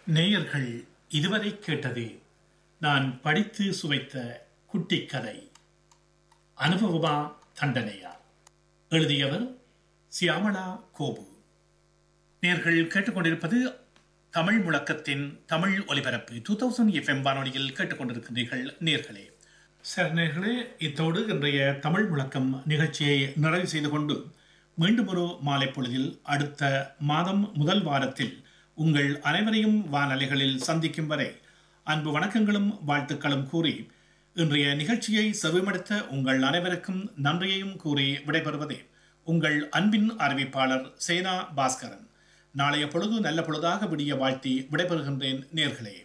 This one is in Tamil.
நேயர்கள் இதுவரை கேட்டது நான் படித்து சுவைத்த குட்டிக் கதை அனுபவமா தண்டனையா எழுதியவர் சியாமளா கோபு நேர்கள் கேட்டுக்கொண்டிருப்பது தமிழ் முழக்கத்தின் தமிழ் ஒலிபரப்பு டூ தௌசண்ட் எஃப்எம் வானொலியில் கேட்டுக்கொண்டிருக்கின்றீர்கள் நேர்களே சரி நேர்களே இத்தோடு இன்றைய தமிழ் முழக்கம் நிகழ்ச்சியை நிறைவு செய்து கொண்டு மீண்டும் ஒரு மாலை பொழுதில் அடுத்த மாதம் முதல் வாரத்தில் உங்கள் அனைவரையும் வானலைகளில் சந்திக்கும் வரை அன்பு வணக்கங்களும் வாழ்த்துக்களும் கூறி இன்றைய நிகழ்ச்சியை செவிமடுத்த உங்கள் அனைவருக்கும் நன்றியையும் கூறி விடைபெறுவதே உங்கள் அன்பின் அறிவிப்பாளர் சேனா பாஸ்கரன் நாளைய பொழுது நல்ல பொழுதாக விடிய வாழ்த்தி விடைபெறுகின்றேன் நேர்களே